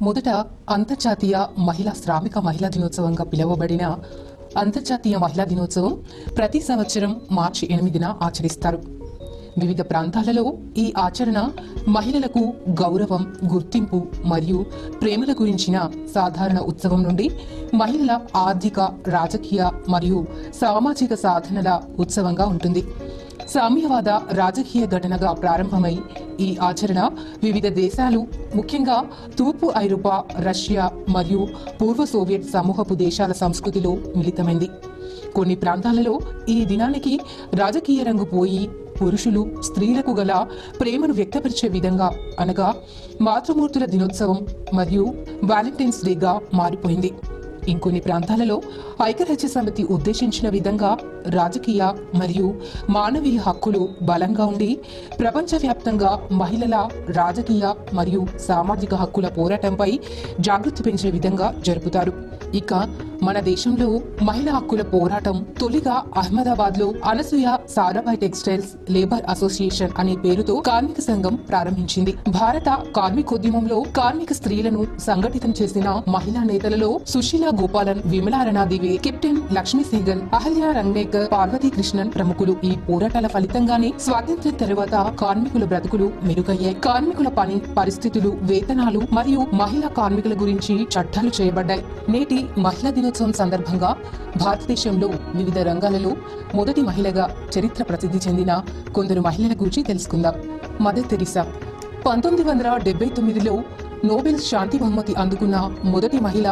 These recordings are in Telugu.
మొదట అంతర్జాతీయ మహిళా శ్రామిక మహిళా దినోత్సవంగా పిలువబడిన అంతర్జాతీయ మహిళా దినోత్సవం ప్రతి సంవత్సరం మార్చి ఎనిమిదిన ఆచరిస్తారు వివిధ ప్రాంతాలలో ఈ ఆచరణ మహిళలకు గౌరవం గుర్తింపు మరియు ప్రేమల గురించిన సాధారణ ఉత్సవం నుండి మహిళల ఆర్థిక రాజకీయ మరియు సామాజిక సాధనల ఉత్సవంగా ఉంటుంది సామ్యవాద రాజకీయ ఘటనగా ప్రారంభమై ఈ ఆచరణ వివిధ దేశాలు ముఖ్యంగా తూర్పు ఐరోపా రష్యా మరియు పూర్వ సోవియట్ సమూహపు దేశాల సంస్కృతిలో మిళితమైంది కొన్ని ప్రాంతాలలో ఈ దినానికి రాజకీయ రంగు పోయి పురుషులు స్త్రీలకు గల ప్రేమను వ్యక్తపరిచే విధంగా అనగా మాతృమూర్తుల దినోత్సవం మరియు వ్యాలంటైన్స్ డేగా మారిపోయింది ఇంకొన్ని ప్రాంతాలలో ఐక్యరాజ్య సమితి ఉద్దేశించిన విధంగా రాజకీయ మరియు మానవీయ హక్కులు బలంగా ఉండి ప్రపంచవ్యాప్తంగా మహిళల రాజకీయ మరియు సామాజిక హక్కుల పోరాటంపై జాగృతి పెంచే విధంగా జరుపుతారు ఇక మన దేశంలో మహిళా హక్కుల పోరాటం తొలిగా అహ్మదాబాద్ లో Anasuya Sarabhai textiles labour association అనే పేరుతో కార్మిక సంఘం ప్రారంభించింది భారత కార్మికోద్యమంలో కార్మిక స్త్రీలను సంఘటితం చేసిన మహిళా నేతలలో సుశీల గోపాలన్ విమలా రణాదివే కెప్టెన్ లక్ష్మీ సెహగల్ అహల్య రంగేకర్ పార్వతీ కృష్ణన్ ప్రముఖులు ఈ పోరాటాల ఫలితంగానే స్వాతంత్ర్యం తర్వాత కార్మికుల బ్రతుకులు మెరుగయ్యాయి కార్మికుల పని పరిస్థితులు వేతనాలు మరియు మహిళా కార్మికుల గురించి చట్టాలు చేయబడ్డాయి నేటి మహిళా దినోత్సవం సందర్భంగా భారతదేశంలో వివిధ రంగాలలో మొదటి మహిళగా చరిత్ర ప్రసిద్ధి చెందిన కొందరు మహిళల గురించి తెలుసుకుందాం మదర్ తెరిసా పంతొమ్మిది వందల డెబ్బై తొమ్మిదిలో నోబెల్ శాంతి బహుమతి అందుకున్న మొదటి మహిళ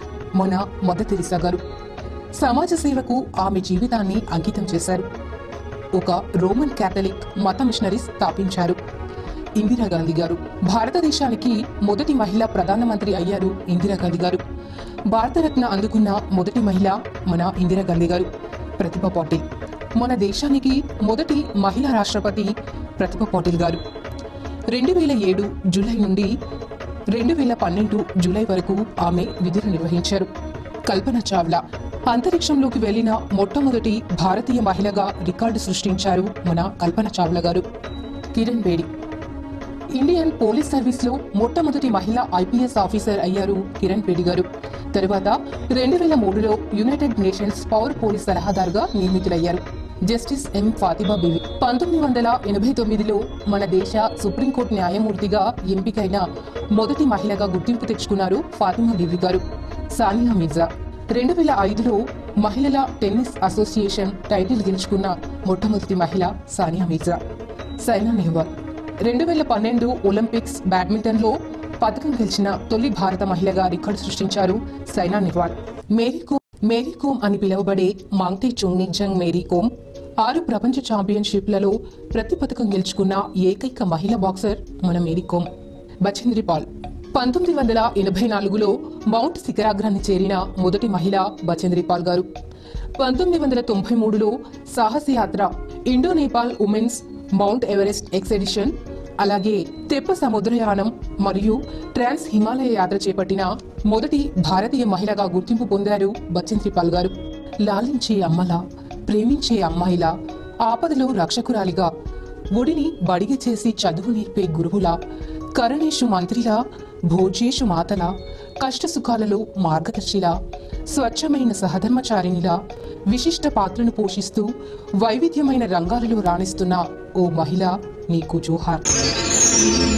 మన మదర్ తెరిసా గారు సమాజ సేవకు ఆమె జీవితాన్ని అంకితం చేశారు ఒక రోమన్ క్యాథలిక్ మత మిషనరీ స్థాపించారు ఇందిరాగాంధీ గారు భారతదేశానికి మొదటి మహిళా ప్రధానమంత్రి అయ్యారు ఇందిరాగాంధీ గారు భారతరత్న అందుకున్న మొదటి మహిళ మన ఇందిరాగాంధీ గారు ప్రతిభ పాటిల్ మన దేశానికి మొదటి మహిళా రాష్ట్రపతి ప్రతిభ పాటిల్ గారు రెండు వేల ఏడు జూలై నుండి రెండు వేల పన్నెండు జూలై వరకు ఆమె విధులు నిర్వహించారు కల్పన చావ్లా అంతరిక్షంలోకి వెళ్లిన మొట్టమొదటి భారతీయ మహిళగా రికార్డు సృష్టించారు మన కల్పన చావ్లా గారు Kiran Bedi Indian police service లో మొట్టమొదటి మహిళా ఐపీఎస్ ఆఫీసర్ అయ్యారు కిరణ్ బేడి గారు తరువాత రెండు వేల మూడులో యునైటెడ్ నేషన్స్ పౌర పోలీస్ సలహాదారుగా నియమితులయ్యారు జస్టిస్ ఎం ఫాతిమా బీవి పంతొమ్మిది వందల ఎనభై తొమ్మిదిలో మన దేశ సుప్రీంకోర్టు న్యాయమూర్తిగా ఎంపికైన మొదటి మహిళగా గుర్తింపు తెచ్చుకున్నారు ఫాతిమా బీవి గారు సానియా మిర్జా రెండు వేల ఐదులో మహిళల టెన్నిస్ అసోసియేషన్ టైటిల్ గెలుచుకున్న మొట్టమొదటి మహిళ సానియా మిర్జా సైనా నెహ్వాల్ రెండు వేల పన్నెండు ఒలింపిక్స్ బ్యాడ్మింటన్ లో పథకం గెలిచిన తొలి భారత మహిళగా రికార్డు సృష్టించారు సైనా నెహ్వాల్ మేరీ కోమ్ మేరీ కోమ్ అని పిలువబడే మాంగ్టే చోంగ్నింజంగ్ మేరీ కోమ్ ఆరు ప్రపంచ ఛాంపియన్షిప్లలో ప్రతి పథకం గెలుచుకున్న ఏకైక మహిళా బాక్సర్ మన మేరీ కోమ్ బచేంద్రి పాల్ పంతొమ్మిది వందల ఎనభై నాలుగులో మౌంట్ శిఖరాగ్రాన్ని చేరిన మొదటి మహిళ బచేంద్రి పాల్ గారు పంతొమ్మిది వందల తొంభై మూడులో సాహసయాత్ర Indo Nepal women's Mount Everest expedition అలాగే తెప్ప సముద్రయానం మరియు ట్రాన్స్ హిమాలయ యాత్ర చేపట్టిన మొదటి భారతీయ మహిళగా గుర్తింపు పొందారు బచ్చెంద్రి పాల్ గారు లాలించే అమ్మలా ప్రేమించే అమ్మాయిలా ఆపదలో రక్షకురాలిగా ఒడిని బడిగ చేసి చదువు నేర్పే గురువులా కరణేషు మంత్రిలా భోజేషు మాతలా కష్ట సుఖాలలో మార్గదర్శిలా స్వచ్ఛమైన సహధర్మచారిణిలా విశిష్ట పాత్రను పోషిస్తూ వైవిధ్యమైన రంగాలలో రాణిస్తున్న ఓ మహిళ నీకు జోహార్